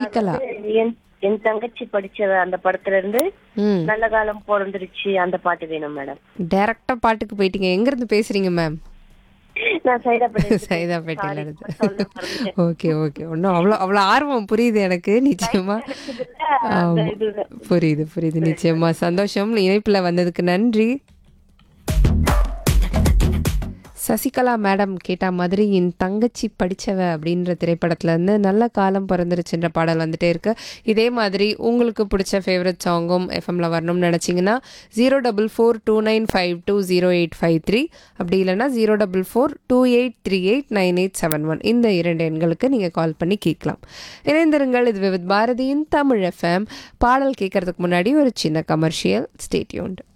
சசிகலா என் என் தங்கச்சி படிச்ச அந்த படத்துல இருந்து ம் நல்ல காலம் பிறந்துருச்சு அந்த பாட்டு வேணும் மேடம் டைரக்டா பாட்டுக்கு போயிட்டீங்க எங்க இருந்து பேசுறீங்க மேம் நான் சைதாப்பேட்டை சைதாப்பேட்டையில இருந்து ஓகே ஓகே ஒன்றும் அவ்வளோ அவ்வளோ ஆர்வம் புரியுது எனக்கு நிச்சயமா ஆமா. புரியுது புரியுது நிச்சயமா சந்தோஷம் இணைப்புல வந்ததுக்கு நன்றி சசிகலா மேடம் கேட்ட மாதிரி என் தங்கச்சி படிச்சவ அப்படின்ற திரைப்படத்துல இருந்து நல்ல காலம் பிறந்துருச்சுன்ற பாடல் வந்துட்டே இருக்கு இதே மாதிரி உங்களுக்கு பிடிச்ச ஃபேவரட் சாங்கும் எஃப்எம்ல வரணும்னு நினச்சிங்கன்னா zero double four two nine five two zero eight five three அப்படி இல்லைன்னா zero double four two eight three eight nine eight seven one இந்த இரண்டு எண்களுக்கு நீங்கள் கால் பண்ணி கேட்கலாம் இணைந்திருங்கள் இது வித் பாரதியின் தமிழ் எஃப்எம் பாடல் கேட்கறதுக்கு முன்னாடி ஒரு சின்ன கமர்ஷியல் ஸ்டேட்யூண்ட்